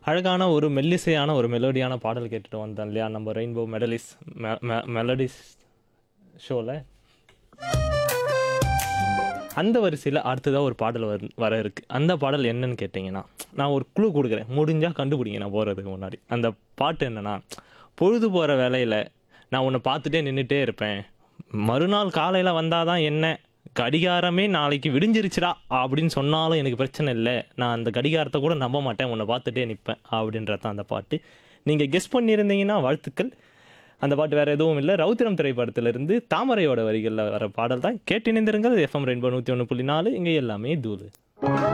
அழகான ஒரு மெல்லிசையான ஒரு மெலோடியான பாடல் கேட்டுட்டு வந்தோம் இல்லையா நம்ம ரெயின்போ மெடலிஸ் மெலடிஸ் ஷோவில் அந்த வரிசையில் அடுத்ததாக ஒரு பாடல் வர வர இருக்கு அந்த பாடல் என்னன்னு கேட்டிங்கன்னா நான் ஒரு குழு கொடுக்குறேன் முடிஞ்சால் கண்டுபிடிங்க நான் போகிறதுக்கு முன்னாடி அந்த பாட்டு என்னன்னா பொழுது போகிற வேலையில் நான் உன்னை பார்த்துட்டே நின்றுட்டே இருப்பேன் மறுநாள் காலையில் வந்தால் தான் என்ன கடிகாரமே நாளைக்கு விடிஞ்சிருச்சுடா அப்படின்னு சொன்னாலும் எனக்கு பிரச்சனை இல்லை நான் அந்த கடிகாரத்தை கூட நம்ப மாட்டேன் உன்னை பார்த்துட்டே நிற்பேன் அப்படின்றது தான் அந்த பாட்டு நீங்கள் கெஸ் பண்ணியிருந்தீங்கன்னா வாழ்த்துக்கள் அந்த பாட்டு வேற எதுவும் இல்லை ரவுத்திரம் திரைப்படத்திலிருந்து தாமரையோட வரிகளில் வர பாடல் தான் கேட்டு இணைந்திருங்கள் எஃப்எம் ரெயின்போ நூற்றி ஒன்று புள்ளி நாலு இங்கே எல்லாமே தூது